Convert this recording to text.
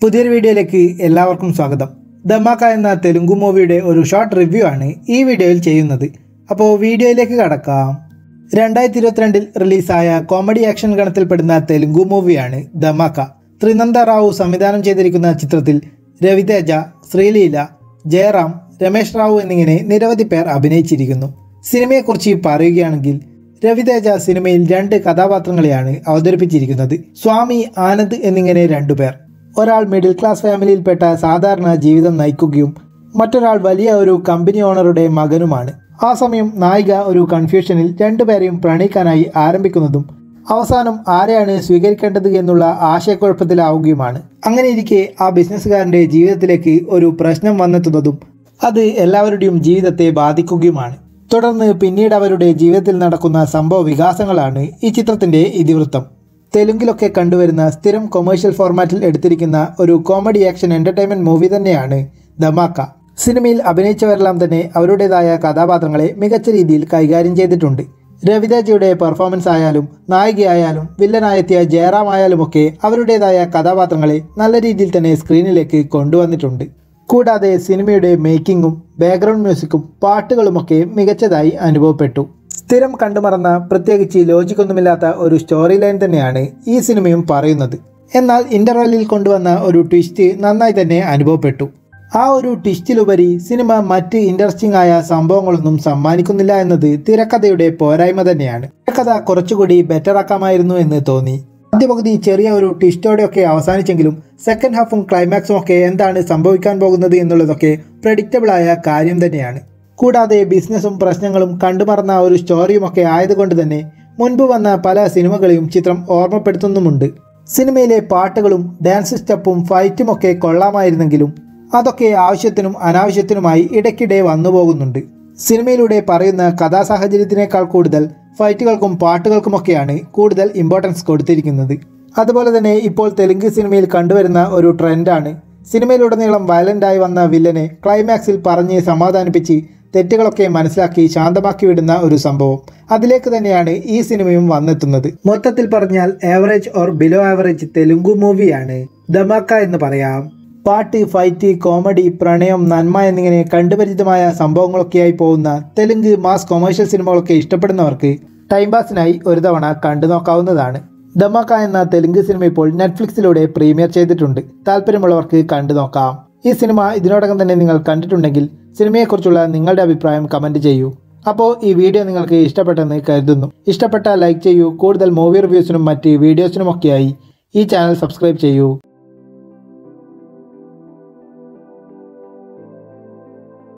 പുതിയൊരു വീഡിയോയിലേക്ക് എല്ലാവർക്കും സ്വാഗതം ധമാക്ക എന്ന തെലുങ്കു മൂവിയുടെ ഒരു ഷോർട്ട് റിവ്യൂ ആണ് ഈ വീഡിയോയിൽ ചെയ്യുന്നത് അപ്പോൾ വീഡിയോയിലേക്ക് കടക്കാം രണ്ടായിരത്തി ഇരുപത്തിരണ്ടിൽ റിലീസായ കോമഡി ആക്ഷൻ ഗണത്തിൽപ്പെടുന്ന തെലുങ്കു മൂവിയാണ് ധമാക്ക ത്രിനന്ദ റാവു സംവിധാനം ചെയ്തിരിക്കുന്ന ചിത്രത്തിൽ രവിതേജ ശ്രീലീല ജയറാം രമേശ് റാവു എന്നിങ്ങനെ നിരവധി പേർ അഭിനയിച്ചിരിക്കുന്നു സിനിമയെക്കുറിച്ച് പറയുകയാണെങ്കിൽ രവിതേജ സിനിമയിൽ രണ്ട് കഥാപാത്രങ്ങളെയാണ് അവതരിപ്പിച്ചിരിക്കുന്നത് സ്വാമി ആനന്ദ് എന്നിങ്ങനെ രണ്ടുപേർ ഒരാൾ മിഡിൽ ക്ലാസ് ഫാമിലിയിൽപ്പെട്ട സാധാരണ ജീവിതം നയിക്കുകയും മറ്റൊരാൾ വലിയ ഒരു കമ്പനി ഓണറുടെ മകനുമാണ് ആ സമയം നായിക ഒരു കൺഫ്യൂഷനിൽ രണ്ടുപേരെയും പ്രണയിക്കാനായി ആരംഭിക്കുന്നതും അവസാനം ആരെയാണ് സ്വീകരിക്കേണ്ടത് എന്നുള്ള ആശയക്കുഴപ്പത്തിലാവുകയുമാണ് അങ്ങനെ ഇരിക്കെ ആ ബിസിനസ്സുകാരൻ്റെ ജീവിതത്തിലേക്ക് ഒരു പ്രശ്നം വന്നെത്തുന്നതും അത് എല്ലാവരുടെയും ജീവിതത്തെ ബാധിക്കുകയുമാണ് തുടർന്ന് പിന്നീട് അവരുടെ ജീവിതത്തിൽ നടക്കുന്ന സംഭവ വികാസങ്ങളാണ് ഈ ചിത്രത്തിന്റെ ഇതിവൃത്തം തെലുങ്കിലൊക്കെ കണ്ടുവരുന്ന സ്ഥിരം കൊമേഴ്ഷ്യൽ ഫോർമാറ്റിൽ എടുത്തിരിക്കുന്ന ഒരു കോമഡി ആക്ഷൻ എന്റർടൈൻമെന്റ് മൂവി തന്നെയാണ് ധമാക്ക സിനിമയിൽ അഭിനയിച്ചവരെല്ലാം തന്നെ അവരുടേതായ കഥാപാത്രങ്ങളെ മികച്ച രീതിയിൽ കൈകാര്യം ചെയ്തിട്ടുണ്ട് രവിതേജയുടെ പെർഫോമൻസ് ആയാലും നായികയായാലും വില്ലനായെത്തിയ ജയറാം ആയാലുമൊക്കെ അവരുടേതായ കഥാപാത്രങ്ങളെ നല്ല രീതിയിൽ തന്നെ സ്ക്രീനിലേക്ക് കൊണ്ടുവന്നിട്ടുണ്ട് കൂടാതെ സിനിമയുടെ മേക്കിങ്ങും ബാക്ക്ഗ്രൗണ്ട് മ്യൂസിക്കും പാട്ടുകളുമൊക്കെ മികച്ചതായി അനുഭവപ്പെട്ടു സ്ഥിരം കണ്ടുമറന്ന പ്രത്യേകിച്ച് ലോജിക്കൊന്നുമില്ലാത്ത ഒരു സ്റ്റോറി ലൈൻ തന്നെയാണ് ഈ സിനിമയും പറയുന്നത് എന്നാൽ ഇന്റർവെല്ലിൽ കൊണ്ടുവന്ന ഒരു ട്വിസ്റ്റ് നന്നായി തന്നെ അനുഭവപ്പെട്ടു ആ ഒരു ട്വിസ്റ്റിലുപരി സിനിമ മറ്റ് ഇൻട്രസ്റ്റിംഗ് ആയ സംഭവങ്ങളൊന്നും സമ്മാനിക്കുന്നില്ല എന്നത് തിരക്കഥയുടെ പോരായ്മ തന്നെയാണ് തിരക്കഥ കുറച്ചുകൂടി ബെറ്റർ ആക്കാമായിരുന്നു എന്ന് തോന്നി ആദ്യ പകുതി ചെറിയ ഒരു ട്വിസ്റ്റോടെയൊക്കെ അവസാനിച്ചെങ്കിലും സെക്കൻഡ് ഹാഫും ക്ലൈമാക്സും ഒക്കെ എന്താണ് സംഭവിക്കാൻ പോകുന്നത് എന്നുള്ളതൊക്കെ പ്രഡിക്റ്റബിൾ ആയ കാര്യം തന്നെയാണ് കൂടാതെ ബിസിനസ്സും പ്രശ്നങ്ങളും കണ്ടുമറന്ന ഒരു സ്റ്റോറിയുമൊക്കെ ആയതുകൊണ്ട് തന്നെ മുൻപ് വന്ന പല സിനിമകളെയും ചിത്രം ഓർമ്മപ്പെടുത്തുന്നുമുണ്ട് സിനിമയിലെ പാട്ടുകളും ഡാൻസ് സ്റ്റെപ്പും ഫൈറ്റും ഒക്കെ കൊള്ളാമായിരുന്നെങ്കിലും അതൊക്കെ ആവശ്യത്തിനും അനാവശ്യത്തിനുമായി ഇടയ്ക്കിടെ വന്നു പോകുന്നുണ്ട് സിനിമയിലൂടെ പറയുന്ന കഥാസാഹചര്യത്തിനേക്കാൾ കൂടുതൽ ഫൈറ്റുകൾക്കും പാട്ടുകൾക്കുമൊക്കെയാണ് കൂടുതൽ ഇമ്പോർട്ടൻസ് കൊടുത്തിരിക്കുന്നത് അതുപോലെ തന്നെ ഇപ്പോൾ തെലുങ്ക് സിനിമയിൽ കണ്ടുവരുന്ന ഒരു ട്രെൻഡാണ് സിനിമയിലുടനീളം വയലൻ്റായി വന്ന വില്ലനെ ക്ലൈമാക്സിൽ പറഞ്ഞ് സമാധാനിപ്പിച്ച് തെറ്റുകളൊക്കെ മനസ്സിലാക്കി ശാന്തമാക്കി വിടുന്ന ഒരു സംഭവം അതിലേക്ക് തന്നെയാണ് ഈ സിനിമയും വന്നെത്തുന്നത് മൊത്തത്തിൽ പറഞ്ഞാൽ average or below average Telugu മൂവിയാണ് ധമാക്ക എന്ന് പറയാം പാട്ട് ഫൈറ്റ് കോമഡി പ്രണയം നന്മ എന്നിങ്ങനെ കണ്ടുപരിചിതമായ സംഭവങ്ങളൊക്കെയായി പോകുന്ന തെലുങ്ക് മാസ് കൊമേഴ്ഷ്യൽ സിനിമകളൊക്കെ ഇഷ്ടപ്പെടുന്നവർക്ക് ടൈം പാസിനായി ഒരു തവണ കണ്ടു നോക്കാവുന്നതാണ് ധമാക്ക എന്ന തെലുങ്ക് സിനിമ ഇപ്പോൾ നെറ്റ്ഫ്ലിക്സിലൂടെ പ്രീമിയർ ചെയ്തിട്ടുണ്ട് താല്പര്യമുള്ളവർക്ക് കണ്ടു നോക്കാം ഈ സിനിമ ഇതിനോടകം തന്നെ നിങ്ങൾ കണ്ടിട്ടുണ്ടെങ്കിൽ സിനിമയെക്കുറിച്ചുള്ള നിങ്ങളുടെ അഭിപ്രായം കമൻറ്റ് ചെയ്യൂ അപ്പോൾ ഈ വീഡിയോ നിങ്ങൾക്ക് ഇഷ്ടപ്പെട്ടെന്ന് കരുതുന്നു ഇഷ്ടപ്പെട്ട ലൈക്ക് ചെയ്യൂ കൂടുതൽ മൂവി റിവ്യൂസിനും മറ്റ് വീഡിയോസിനുമൊക്കെയായി ഈ ചാനൽ സബ്സ്ക്രൈബ് ചെയ്യൂ